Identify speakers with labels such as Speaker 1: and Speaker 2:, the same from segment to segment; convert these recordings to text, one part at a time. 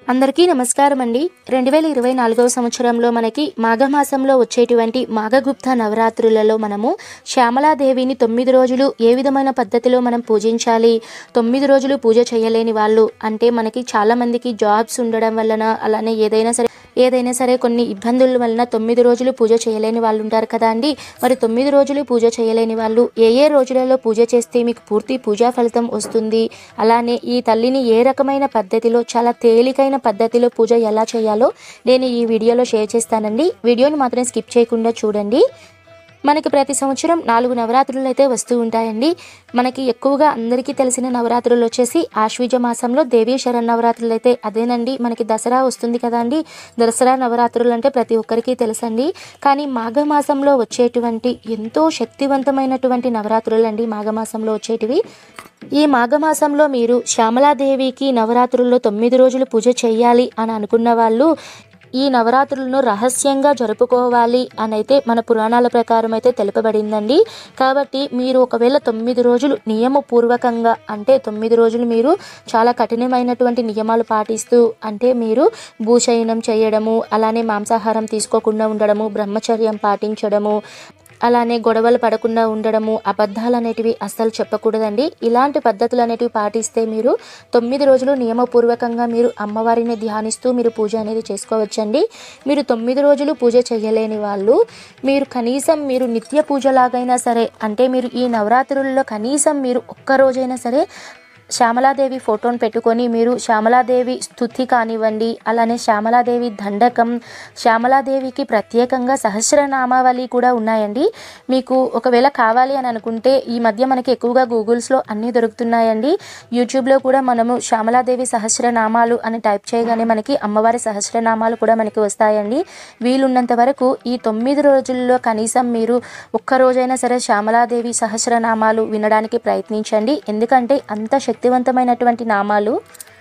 Speaker 1: అందరికీ నమస్కారం అండి రెండు వేల ఇరవై నాలుగవ సంవత్సరంలో మనకి మాఘమాసంలో వచ్చేటువంటి మాఘగుప్త నవరాత్రులలో మనము శ్యామలాదేవిని తొమ్మిది రోజులు ఏ విధమైన పద్ధతిలో మనం పూజించాలి తొమ్మిది రోజులు పూజ చేయలేని వాళ్ళు అంటే మనకి చాలామందికి జాబ్స్ ఉండడం వలన అలానే ఏదైనా సరే ఏదైనా సరే కొన్ని ఇబ్బందుల వలన తొమ్మిది రోజులు పూజ చేయలేని వాళ్ళు ఉంటారు కదా అండి మరి తొమ్మిది రోజులు పూజ చేయలేని వాళ్ళు ఏ ఏ రోజులలో పూజ చేస్తే మీకు పూర్తి పూజా ఫలితం వస్తుంది అలానే ఈ తల్లిని ఏ రకమైన పద్ధతిలో చాలా తేలికైన పద్ధతిలో పూజ ఎలా చేయాలో నేను ఈ వీడియోలో షేర్ చేస్తానండి వీడియోని మాత్రం స్కిప్ చేయకుండా చూడండి మనకి ప్రతి సంవత్సరం నాలుగు నవరాత్రులు అయితే వస్తూ ఉంటాయండి మనకి ఎక్కువగా అందరికీ తెలిసిన నవరాత్రులు వచ్చేసి ఆశ్వీజ మాసంలో దేవీ శరన్నవరాత్రులు అయితే అదేనండి మనకి దసరా వస్తుంది కదండి దసరా నవరాత్రులు అంటే ప్రతి ఒక్కరికి తెలుసండి కానీ మాఘమాసంలో వచ్చేటువంటి ఎంతో శక్తివంతమైనటువంటి నవరాత్రులు అండి మాఘమాసంలో వచ్చేటివి ఈ మాఘమాసంలో మీరు శ్యామలాదేవికి నవరాత్రుల్లో తొమ్మిది రోజులు పూజ చేయాలి అని అనుకున్న వాళ్ళు ఈ నవరాత్రులను రహస్యంగా జరుపుకోవాలి అని అయితే మన పురాణాల ప్రకారం అయితే తెలుపబడిందండి కాబట్టి మీరు ఒకవేళ తొమ్మిది రోజులు నియమపూర్వకంగా అంటే తొమ్మిది రోజులు మీరు చాలా కఠినమైనటువంటి నియమాలు పాటిస్తూ అంటే మీరు భూశయనం చేయడము అలానే మాంసాహారం తీసుకోకుండా ఉండడము బ్రహ్మచర్యం పాటించడము అలానే గొడవలు పడకుండా ఉండడము అబద్ధాలు అనేటివి అస్సలు చెప్పకూడదండి ఇలాంటి పద్ధతులు అనేటివి పాటిస్తే మీరు తొమ్మిది రోజులు నియమపూర్వకంగా మీరు అమ్మవారిని ధ్యానిస్తూ మీరు పూజ అనేది చేసుకోవచ్చండి మీరు తొమ్మిది రోజులు పూజ చేయలేని వాళ్ళు మీరు కనీసం మీరు నిత్య పూజలాగైనా సరే అంటే మీరు ఈ నవరాత్రుల్లో కనీసం మీరు ఒక్క రోజైనా సరే శ్యామలాదేవి ఫోటోను పెట్టుకొని మీరు శ్యామలాదేవి స్థుతి కానివ్వండి అలానే శ్యామలాదేవి దండకం శ్యామలాదేవికి ప్రత్యేకంగా సహస్రనామావళి కూడా ఉన్నాయండి మీకు ఒకవేళ కావాలి అని అనుకుంటే ఈ మధ్య మనకి ఎక్కువగా గూగుల్స్లో అన్నీ దొరుకుతున్నాయండి యూట్యూబ్లో కూడా మనము శ్యామలాదేవి సహస్రనామాలు అని టైప్ చేయగానే మనకి అమ్మవారి సహస్రనామాలు కూడా మనకి వస్తాయండి వీలున్నంత వరకు ఈ తొమ్మిది రోజుల్లో కనీసం మీరు ఒక్క రోజైనా సరే శ్యామలాదేవి సహస్రనామాలు వినడానికి ప్రయత్నించండి ఎందుకంటే అంత శక్తివంతమైనటువంటి నామాలు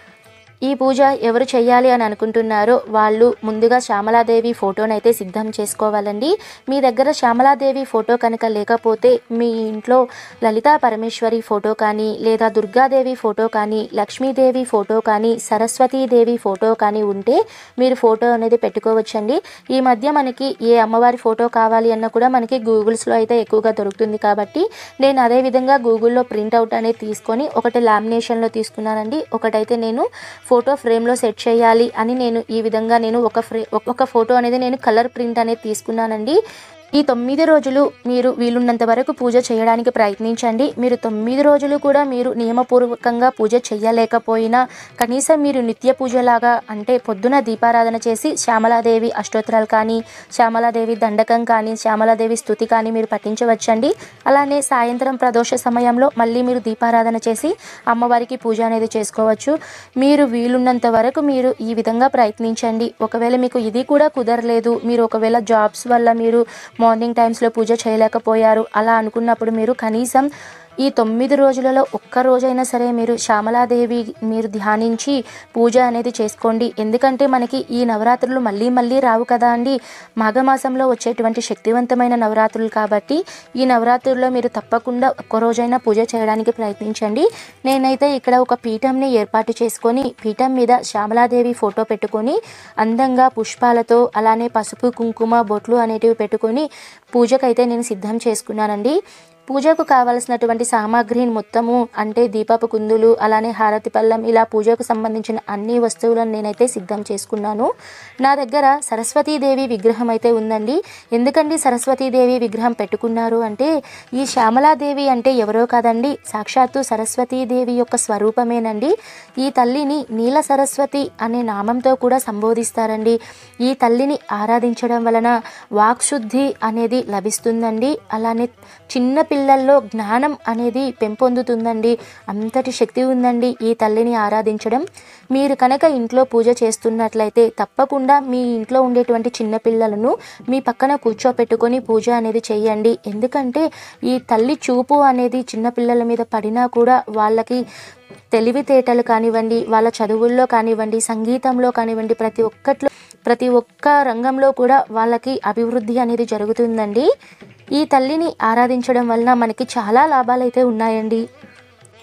Speaker 1: ఈ పూజ ఎవరు చేయాలి అని అనుకుంటున్నారో వాళ్ళు ముందుగా శ్యామలాదేవి ఫోటోని అయితే సిద్ధం చేసుకోవాలండి మీ దగ్గర శ్యామలాదేవి ఫోటో కనుక లేకపోతే మీ ఇంట్లో లలితా పరమేశ్వరి ఫోటో కానీ లేదా దుర్గాదేవి ఫోటో కానీ లక్ష్మీదేవి ఫోటో కానీ సరస్వతీదేవి ఫోటో కానీ ఉంటే మీరు ఫోటో అనేది పెట్టుకోవచ్చండి ఈ మధ్య మనకి ఏ అమ్మవారి ఫోటో కావాలి అన్న కూడా మనకి గూగుల్స్లో అయితే ఎక్కువగా దొరుకుతుంది కాబట్టి నేను అదే విధంగా గూగుల్లో ప్రింట్అవుట్ అనేది తీసుకొని ఒకటి లామినేషన్లో తీసుకున్నానండి ఒకటైతే నేను ఫోటో ఫ్రేమ్లో సెట్ చేయాలి అని నేను ఈ విధంగా నేను ఒక ఫ్రే ఒక ఫోటో అనేది నేను కలర్ ప్రింట్ అనేది తీసుకున్నానండి ఈ తొమ్మిది రోజులు మీరు వీలున్నంత వరకు పూజ చేయడానికి ప్రయత్నించండి మీరు తొమ్మిది రోజులు కూడా మీరు నియమపూర్వకంగా పూజ చేయలేకపోయినా కనీసం మీరు నిత్య పూజలాగా అంటే పొద్దున దీపారాధన చేసి శ్యామలాదేవి అష్టోత్తరాలు కానీ శ్యామలాదేవి దండకం కానీ శ్యామలాదేవి స్థుతి కానీ మీరు పఠించవచ్చండి అలానే సాయంత్రం ప్రదోష సమయంలో మళ్ళీ మీరు దీపారాధన చేసి అమ్మవారికి పూజ అనేది చేసుకోవచ్చు మీరు వీలున్నంత వరకు మీరు ఈ విధంగా ప్రయత్నించండి ఒకవేళ మీకు ఇది కూడా కుదరలేదు మీరు ఒకవేళ జాబ్స్ వల్ల మీరు మార్నింగ్ టైమ్స్లో పూజ చేయలేకపోయారు అలా అనుకున్నప్పుడు మీరు కనీసం ఈ తొమ్మిది రోజులలో ఒక్క రోజైనా సరే మీరు శ్యామలాదేవి మీరు ధ్యానించి పూజ అనేది చేసుకోండి ఎందుకంటే మనకి ఈ నవరాత్రులు మళ్ళీ మళ్ళీ రావు కదా అండి మాఘమాసంలో వచ్చేటువంటి శక్తివంతమైన నవరాత్రులు కాబట్టి ఈ నవరాత్రుల్లో మీరు తప్పకుండా ఒక్క రోజైనా పూజ చేయడానికి ప్రయత్నించండి నేనైతే ఇక్కడ ఒక పీఠంని ఏర్పాటు చేసుకొని పీఠం మీద శ్యామలాదేవి ఫోటో పెట్టుకొని అందంగా పుష్పాలతో అలానే పసుపు కుంకుమ బొట్లు అనేటివి పెట్టుకొని పూజకైతే నేను సిద్ధం చేసుకున్నానండి పూజకు కావలసినటువంటి సామాగ్రిని మొత్తము అంటే దీపపు కుందులు అలానే హారతి పళ్ళం ఇలా పూజకు సంబంధించిన అన్ని వస్తువులను నేనైతే సిద్ధం చేసుకున్నాను నా దగ్గర సరస్వతీదేవి విగ్రహం అయితే ఉందండి ఎందుకండి సరస్వతీదేవి విగ్రహం పెట్టుకున్నారు అంటే ఈ శ్యామలాదేవి అంటే ఎవరో కాదండి సాక్షాత్తు సరస్వతీదేవి యొక్క స్వరూపమేనండి ఈ తల్లిని నీల సరస్వతి అనే నామంతో కూడా సంబోధిస్తారండి ఈ తల్లిని ఆరాధించడం వలన వాక్శుద్ధి అనేది లభిస్తుందండి అలానే చిన్న పిల్లల్లో జ్ఞానం అనేది పెంపొందుతుందండి అంతటి శక్తి ఉందండి ఈ తల్లిని ఆరాధించడం మీరు కనుక ఇంట్లో పూజ చేస్తున్నట్లయితే తప్పకుండా మీ ఇంట్లో ఉండేటువంటి చిన్న పిల్లలను మీ పక్కన కూర్చోపెట్టుకొని పూజ అనేది చేయండి ఎందుకంటే ఈ తల్లి చూపు అనేది చిన్న పిల్లల మీద పడినా కూడా వాళ్ళకి తెలివితేటలు కానివ్వండి వాళ్ళ చదువుల్లో కానివ్వండి సంగీతంలో కానివ్వండి ప్రతి ఒక్కట్లో ప్రతి ఒక్క రంగంలో కూడా వాళ్ళకి అభివృద్ధి అనేది జరుగుతుందండి ఈ తల్లిని ఆరాధించడం వలన మనకి చాలా లాభాలు అయితే ఉన్నాయండి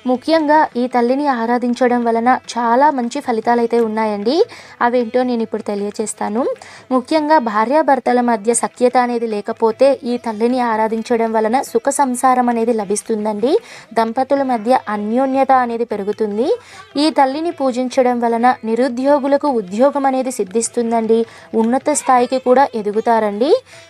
Speaker 1: ముఖ్యంగా ఈ తల్లిని ఆరాధించడం వలన చాలా మంచి ఫలితాలు అయితే ఉన్నాయండి అవేంటో నేను ఇప్పుడు తెలియచేస్తాను ముఖ్యంగా భార్యాభర్తల మధ్య సఖ్యత అనేది లేకపోతే ఈ తల్లిని ఆరాధించడం వలన సుఖ సంసారం అనేది లభిస్తుందండి దంపతుల మధ్య అన్యోన్యత అనేది పెరుగుతుంది ఈ తల్లిని పూజించడం వలన నిరుద్యోగులకు ఉద్యోగం అనేది సిద్ధిస్తుందండి ఉన్నత స్థాయికి కూడా ఎదుగుతారండి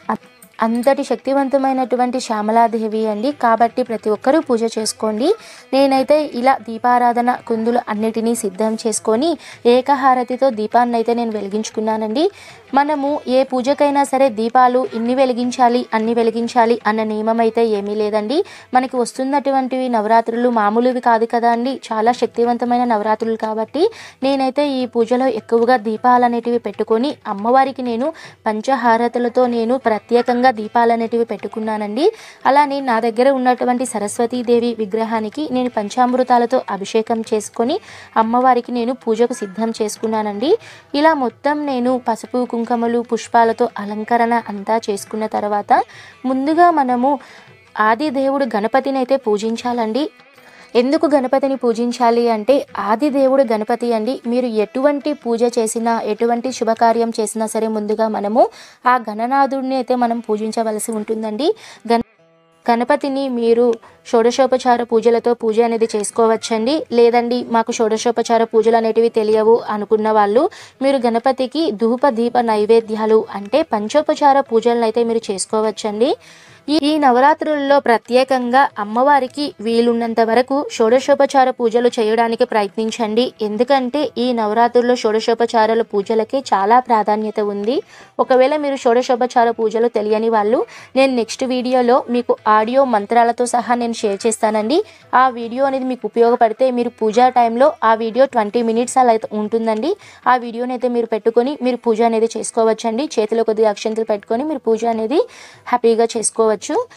Speaker 1: అంతటి శక్తివంతమైనటువంటి శ్యామలాదేవి అండి కాబట్టి ప్రతి ఒక్కరూ పూజ చేసుకోండి నేనైతే ఇలా దీపారాధన కుందులు అన్నిటినీ సిద్ధం చేసుకొని ఏకహారతితో దీపాన్ని అయితే నేను వెలిగించుకున్నానండి మనము ఏ పూజకైనా సరే దీపాలు ఇన్ని వెలిగించాలి అన్ని వెలిగించాలి అన్న నియమం అయితే ఏమీ లేదండి మనకి వస్తున్నటువంటివి నవరాత్రులు మామూలువి కాదు కదా అండి చాలా శక్తివంతమైన నవరాత్రులు కాబట్టి నేనైతే ఈ పూజలో ఎక్కువగా దీపాలు అనేటివి పెట్టుకొని అమ్మవారికి నేను పంచహారతులతో నేను ప్రత్యేకంగా దీపాలు అనేటివి పెట్టుకున్నానండి అలానే నా దగ్గర ఉన్నటువంటి సరస్వతీదేవి విగ్రహానికి నేను పంచామృతాలతో అభిషేకం చేసుకొని అమ్మవారికి నేను పూజకు సిద్ధం చేసుకున్నానండి ఇలా మొత్తం నేను పసుపు కుంకుమలు పుష్పాలతో అలంకరణ అంతా చేసుకున్న తర్వాత ముందుగా మనము ఆది దేవుడు గణపతిని అయితే పూజించాలండి ఎందుకు గణపతిని పూజించాలి అంటే ఆది దేవుడు గణపతి అండి మీరు ఎటువంటి పూజ చేసినా ఎటువంటి శుభకార్యం చేసినా సరే ముందుగా మనము ఆ గణనాథుడిని అయితే మనం పూజించవలసి ఉంటుందండి గణ గణపతిని మీరు షోడశోపచార పూజలతో పూజ అనేది చేసుకోవచ్చండి లేదండి మాకు షోడశోపచార పూజలు అనేటివి తెలియవు అనుకున్న వాళ్ళు మీరు గణపతికి ధూప దీప నైవేద్యాలు అంటే పంచోపచార పూజలను అయితే మీరు చేసుకోవచ్చండి ఈ ఈ నవరాత్రుల్లో ప్రత్యేకంగా అమ్మవారికి వీలున్నంత వరకు షోడశోపచార పూజలు చేయడానికి ప్రయత్నించండి ఎందుకంటే ఈ నవరాత్రుల్లో షోడశోపచారాల పూజలకి చాలా ప్రాధాన్యత ఉంది ఒకవేళ మీరు షోడశోపచార పూజలు తెలియని వాళ్ళు నేను నెక్స్ట్ వీడియోలో మీకు ఆడియో మంత్రాలతో సహా నేను షేర్ చేస్తానండి ఆ వీడియో అనేది మీకు ఉపయోగపడితే మీరు పూజా టైంలో ఆ వీడియో ట్వంటీ మినిట్స్ అలా అయితే ఉంటుందండి ఆ వీడియోని అయితే మీరు పెట్టుకొని మీరు పూజ అనేది చేసుకోవచ్చండి చేతిలో కొద్దిగా అక్షంతలు పెట్టుకొని మీరు పూజ అనేది హ్యాపీగా చేసుకోవచ్చు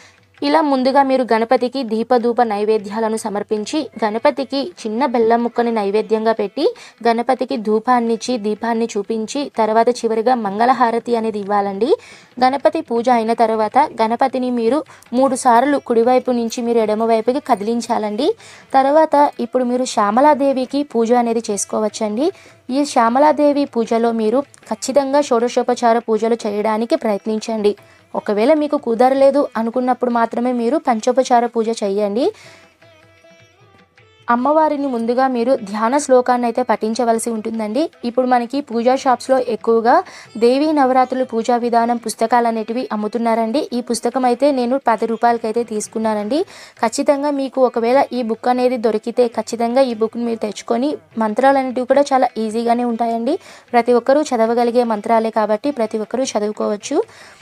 Speaker 1: ఇలా ముందుగా మీరు గణపతికి దీపధూప నైవేద్యాలను సమర్పించి గణపతికి చిన్న బెల్లం ముక్కని నైవేద్యంగా పెట్టి గణపతికి ధూపాన్ని ఇచ్చి దీపాన్ని చూపించి తర్వాత చివరిగా మంగళహారతి అనేది ఇవ్వాలండి గణపతి పూజ అయిన తర్వాత గణపతిని మీరు మూడు సార్లు కుడివైపు నుంచి మీరు ఎడమవైపుకి కదిలించాలండి తర్వాత ఇప్పుడు మీరు శ్యామలాదేవికి పూజ అనేది చేసుకోవచ్చండి ఈ శ్యామలాదేవి పూజలో మీరు ఖచ్చితంగా షోడశోపచార పూజలు చేయడానికి ప్రయత్నించండి ఒకవేళ మీకు కుదరలేదు అనుకున్నప్పుడు మాత్రమే మీరు పంచోపచార పూజ చేయండి అమ్మవారిని ముందుగా మీరు ధ్యాన శ్లోకాన్ని అయితే పఠించవలసి ఉంటుందండి ఇప్పుడు మనకి పూజా షాప్స్లో ఎక్కువగా దేవీ నవరాత్రులు పూజా విధానం పుస్తకాలు అనేటివి అమ్ముతున్నారండి ఈ పుస్తకం అయితే నేను పది రూపాయలకైతే తీసుకున్నానండి ఖచ్చితంగా మీకు ఒకవేళ ఈ బుక్ అనేది దొరికితే ఖచ్చితంగా ఈ బుక్ని మీరు తెచ్చుకొని మంత్రాలు అనేటివి కూడా చాలా ఈజీగానే ఉంటాయండి ప్రతి ఒక్కరూ చదవగలిగే మంత్రాలే కాబట్టి ప్రతి ఒక్కరూ చదువుకోవచ్చు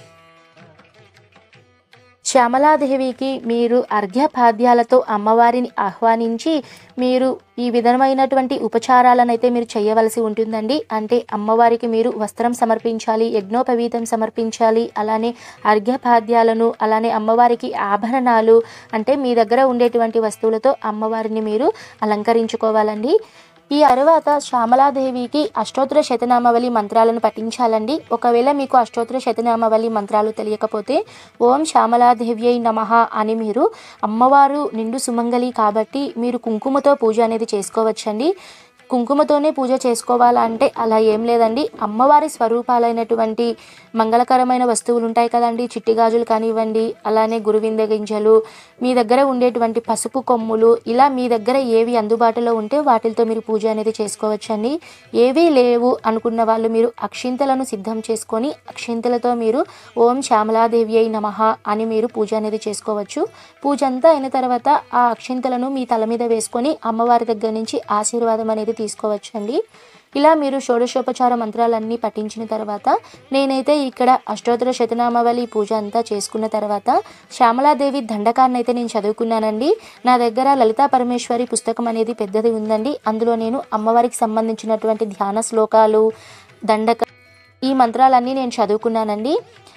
Speaker 1: శ్యామలాదేవికి మీరు అర్ఘ్యపాద్యాలతో అమ్మవారిని ఆహ్వానించి మీరు ఈ విధమైనటువంటి ఉపచారాలను అయితే మీరు చేయవలసి ఉంటుందండి అంటే అమ్మవారికి మీరు వస్త్రం సమర్పించాలి యజ్ఞోపవీతం సమర్పించాలి అలానే అర్ఘ్యపాద్యాలను అలానే అమ్మవారికి ఆభరణాలు అంటే మీ దగ్గర ఉండేటువంటి వస్తువులతో అమ్మవారిని మీరు అలంకరించుకోవాలండి ఈ తర్వాత శ్యామలాదేవికి అష్టోత్తర శతనామవళి మంత్రాలను పఠించాలండి ఒకవేళ మీకు అష్టోత్తర శతనామవళి మంత్రాలు తెలియకపోతే ఓం శ్యామలాదేవ్యై నమః అని మీరు అమ్మవారు నిండు సుమంగలి కాబట్టి మీరు కుంకుమతో పూజ అనేది చేసుకోవచ్చండి కుంకుమతోనే పూజ చేసుకోవాలంటే అలా ఏం లేదండి అమ్మవారి స్వరూపాలైనటువంటి మంగళకరమైన వస్తువులు ఉంటాయి కదండి చిట్టి గాజులు కానివ్వండి అలానే గురువింద గింజలు మీ దగ్గర ఉండేటువంటి పసుపు కొమ్ములు ఇలా మీ దగ్గర ఏవి అందుబాటులో ఉంటే వాటితో మీరు పూజ అనేది చేసుకోవచ్చండి ఏవీ లేవు అనుకున్న వాళ్ళు మీరు అక్షింతలను సిద్ధం చేసుకొని అక్షింతలతో మీరు ఓం శ్యామలాదేవి అయి నమః అని మీరు పూజ అనేది చేసుకోవచ్చు పూజ అంతా అయిన తర్వాత ఆ అక్షింతలను మీ తల మీద వేసుకొని అమ్మవారి దగ్గర నుంచి ఆశీర్వాదం అనేది తీసుకోవచ్చండి ఇలా మీరు షోడశోపచార మంత్రాలన్నీ పఠించిన తర్వాత నేనైతే ఇక్కడ అష్టోత్తర శతనామావళి పూజ అంతా చేసుకున్న తర్వాత శ్యామలాదేవి దండకాన్ని అయితే నేను చదువుకున్నానండి నా దగ్గర లలితా పరమేశ్వరి పుస్తకం అనేది పెద్దది ఉందండి అందులో నేను అమ్మవారికి సంబంధించినటువంటి ధ్యాన శ్లోకాలు దండక ఈ మంత్రాలన్నీ నేను చదువుకున్నానండి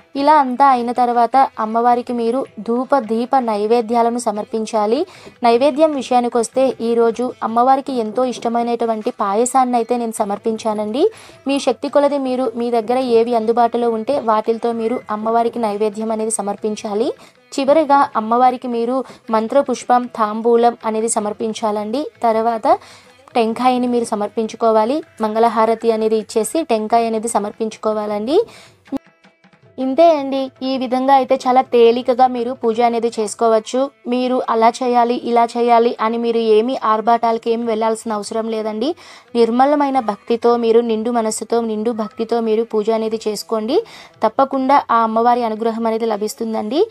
Speaker 1: ఇలా అంతా అయిన తర్వాత అమ్మవారికి మీరు ధూప దీప నైవేద్యాలను సమర్పించాలి నైవేద్యం విషయానికి వస్తే ఈరోజు అమ్మవారికి ఎంతో ఇష్టమైనటువంటి పాయసాన్ని అయితే నేను సమర్పించానండి మీ శక్తి కొలది మీరు మీ దగ్గర ఏవి అందుబాటులో ఉంటే వాటితో మీరు అమ్మవారికి నైవేద్యం అనేది సమర్పించాలి చివరిగా అమ్మవారికి మీరు మంత్రపుష్పం తాంబూలం అనేది సమర్పించాలండి తర్వాత టెంకాయని మీరు సమర్పించుకోవాలి మంగళహారతి అనేది ఇచ్చేసి టెంకాయ అనేది సమర్పించుకోవాలండి ఇంతే అండి ఈ విధంగా అయితే చాలా తేలికగా మీరు పూజ అనేది చేసుకోవచ్చు మీరు అలా చేయాలి ఇలా చేయాలి అని మీరు ఏమి ఆర్భాటాలకి ఏమి వెళ్ళాల్సిన అవసరం లేదండి నిర్మలమైన భక్తితో మీరు నిండు మనస్సుతో నిండు భక్తితో మీరు పూజ అనేది చేసుకోండి తప్పకుండా ఆ అమ్మవారి అనుగ్రహం అనేది లభిస్తుందండి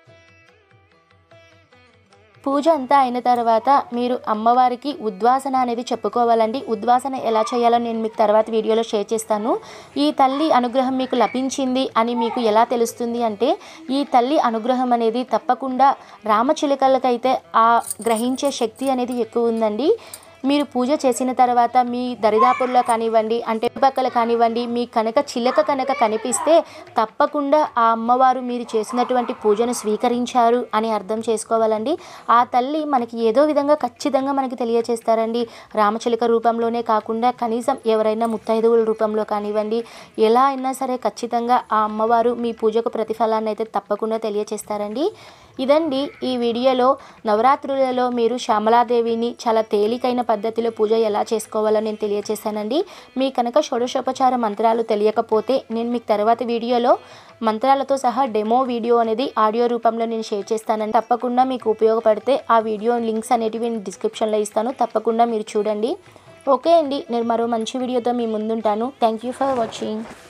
Speaker 1: పూజ అంతా అయిన తర్వాత మీరు అమ్మవారికి ఉద్వాసన అనేది చెప్పుకోవాలండి ఉద్వాసన ఎలా చేయాలో నేను మీకు తర్వాత వీడియోలో షేర్ చేస్తాను ఈ తల్లి అనుగ్రహం మీకు లభించింది అని మీకు ఎలా తెలుస్తుంది అంటే ఈ తల్లి అనుగ్రహం అనేది తప్పకుండా రామచిలుకలకైతే ఆ గ్రహించే శక్తి అనేది ఎక్కువ ఉందండి మీరు పూజ చేసిన తర్వాత మీ దరిదాపుల్లో కానివ్వండి అంటే పక్కల కానివ్వండి మీ కనుక చిలక కనుక కనిపిస్తే తప్పకుండా ఆ అమ్మవారు మీరు చేసినటువంటి పూజను స్వీకరించారు అని అర్థం చేసుకోవాలండి ఆ తల్లి మనకి ఏదో విధంగా ఖచ్చితంగా మనకి తెలియచేస్తారండి రామచిలుక రూపంలోనే కాకుండా కనీసం ఎవరైనా ముత్తైదువుల రూపంలో కానివ్వండి ఎలా అయినా సరే ఖచ్చితంగా ఆ అమ్మవారు మీ పూజకు ప్రతిఫలాన్ని అయితే తప్పకుండా తెలియచేస్తారండి ఇదండి ఈ వీడియోలో నవరాత్రులలో మీరు శ్యామలాదేవిని చాలా తేలికైన పద్ధతిలో పూజ ఎలా చేసుకోవాలో నేను తెలియచేశానండి మీ కనుక షోడశోపచార మంత్రాలు తెలియకపోతే నేను మీకు తర్వాత వీడియోలో మంత్రాలతో సహా డెమో వీడియో అనేది ఆడియో రూపంలో నేను షేర్ చేస్తానండి తప్పకుండా మీకు ఉపయోగపడితే ఆ వీడియో లింక్స్ అనేటివి నేను డిస్క్రిప్షన్లో ఇస్తాను తప్పకుండా మీరు చూడండి ఓకే అండి నేను మరో మంచి వీడియోతో మీ ముందుంటాను థ్యాంక్ యూ ఫర్ వాచింగ్